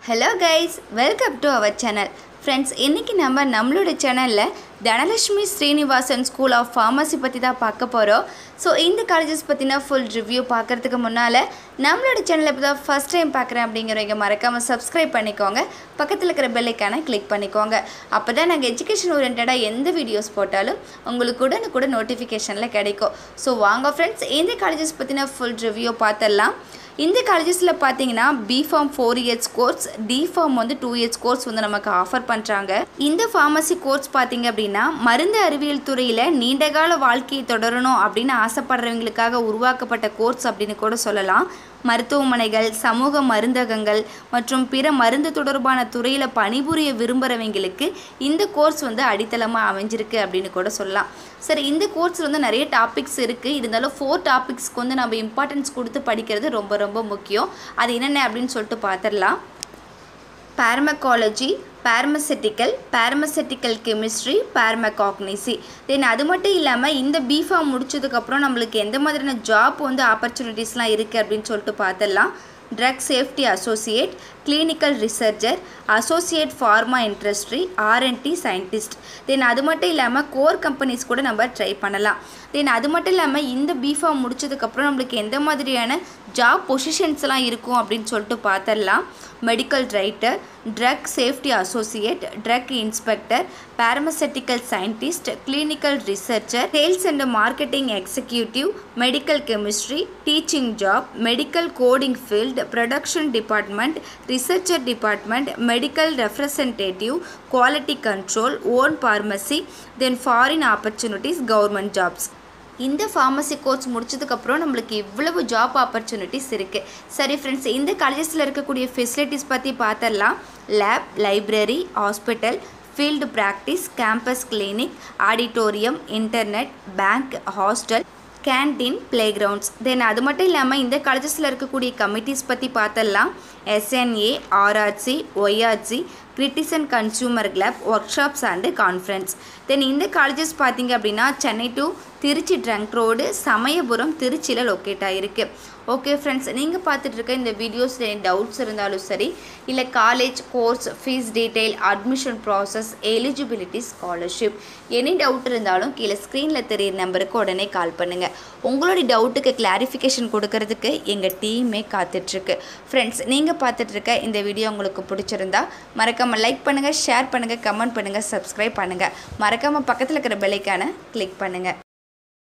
hello guys welcome to our channel friends இன்றைக்கி நம்ம நம்மளோட சேனலில் Dhanalakshmi Srinivasan school of pharmacy பற்றி தான் பார்க்க போகிறோம் ஸோ இந்த காலேஜஸ் பற்றின ஃபுல் ரிவ்யூ பார்க்குறதுக்கு முன்னால் நம்மளோட சேனலை இப்போ தான் ஃபஸ்ட் டைம் பார்க்குறேன் அப்படிங்கிறவங்க மறக்காமல் சப்ஸ்கிரைப் பண்ணிக்கோங்க பக்கத்தில் இருக்கிற பெல்லைக்கான கிளிக் பண்ணிக்கோங்க அப்போ தான் நாங்கள் எஜுகேஷன் ஓரியன்டாக எந்த வீடியோஸ் போட்டாலும் உங்களுக்கு உடனுக்குடன் நோட்டிஃபிகேஷனில் கிடைக்கும் ஸோ வாங்க ஃப்ரெண்ட்ஸ் இந்த காலேஜஸ் பற்றின ஃபுல் ரிவ்யூ பார்த்துடலாம் இந்த காலேஜஸில் பார்த்தீங்கன்னா B Pharm four years course D Pharm வந்து டூ இயர்ஸ் கோர்ஸ் வந்து நமக்கு ஆஃபர் பண்ணுறாங்க இந்த ஃபார்மசி கோர்ஸ் பார்த்தீங்க அப்படின்னா மருந்து அறிவியல் துறையில் நீண்டகால வாழ்க்கையை தொடரணும் அப்படின்னு ஆசைப்படுறவங்களுக்காக உருவாக்கப்பட்ட கோர்ஸ் அப்படின்னு கூட சொல்லலாம் மருத்துவமனைகள் சமூக மருந்தகங்கள் மற்றும் பிற மருந்து தொடர்பான துறையில் பணிபுரிய விரும்புகிறவங்களுக்கு இந்த கோர்ஸ் வந்து அடித்தளமாக அமைஞ்சிருக்கு அப்படின்னு கூட சொல்லலாம் சரி இந்த கோர்ஸில் வந்து நிறைய டாபிக்ஸ் இருக்குது இருந்தாலும் ஃபோர் டாபிக்ஸ்க்கு வந்து நம்ம இம்பார்ட்டன்ஸ் கொடுத்து படிக்கிறது ரொம்ப ரொம்ப முக்கியம் அது என்னென்ன அப்படின்னு சொல்லிட்டு பார்த்துடலாம் பார்மகாலஜி பார்மசெட்டிக்கல் பார்மசெட்டிக்கல் கெமிஸ்ட்ரி பார்மகாக்னிசி தென் அது மட்டும் இல்லாமல் இந்த பிஃபார்ம் முடிச்சதுக்கப்புறம் நம்மளுக்கு எந்த மாதிரியான ஜாப் வந்து ஆப்பர்ச்சுனிட்டிஸ்லாம் இருக்குது அப்படின்னு சொல்லிட்டு பார்த்துடலாம் drug safety associate clinical researcher associate pharma industry R and D scientist then அது மட்டும் இல்லாமல் கோர் கம்பெனிஸ் கூட நம்ம ட்ரை பண்ணலாம் தென் அது மட்டும் இல்லாமல் இந்த பிஃபார்ம் முடிச்சதுக்கப்புறம் நம்மளுக்கு எந்த மாதிரியான ஜாப் பொசிஷன்ஸ்லாம் இருக்கும் அப்படின்னு சொல்லிட்டு பார்த்துடலாம் medical writer drug safety associate drug inspector pharmaceutical scientist clinical researcher sales and marketing executive medical chemistry teaching job medical coding field production department researcher department medical representative quality control own pharmacy then foreign opportunities government jobs இந்த pharmacy course முடிச்சதுக்கப்புறம் நம்மளுக்கு இவ்வளவு job opportunities இருக்குது சரி friends இந்த காலேஜஸில் இருக்கக்கூடிய facilities பற்றி பார்த்துடலாம் lab library hospital field practice campus clinic auditorium internet bank hostel canteen play grounds then அது மட்டும் இல்லாமல் இந்த காலேஜஸில் இருக்கக்கூடிய கமிட்டிஸ் பற்றி பார்த்தலாம் SNA RRC YRC citizen consumer club workshops and conference then இந்த காலேஜஸ் பார்த்தீங்க அப்படின்னா Chennai to Trichy trunk road Samayapuram திருச்சியில் லொக்கேட் ஆகிருக்கு ஓகே ஃப்ரெண்ட்ஸ் நீங்கள் பார்த்துட்டு இருக்க இந்த வீடியோஸில் டவுட்ஸ் இருந்தாலும் சரி இல்லை college course fees detail admission process eligibility scholarship any doubt இருந்தாலும் கீழே ஸ்க்ரீனில் தெரியிற நம்பருக்கு உடனே கால் பண்ணுங்கள் உங்களுடைய டவுட்டுக்கு கிளாரிஃபிகேஷன் கொடுக்கறதுக்கு எங்கள் டீமே காத்துட்ருக்கு ஃப்ரெண்ட்ஸ் நீங்கள் பார்த்துட்டு இருக்க இந்த வீடியோ உங்களுக்கு பிடிச்சிருந்தா மறக்காமல் லைக் பண்ணுங்கள் ஷேர் பண்ணுங்கள் கமெண்ட் பண்ணுங்கள் சப்ஸ்கிரைப் பண்ணுங்கள் மறக்காமல் பக்கத்தில் இருக்கிற பெல்லைக்கான கிளிக் பண்ணுங்கள்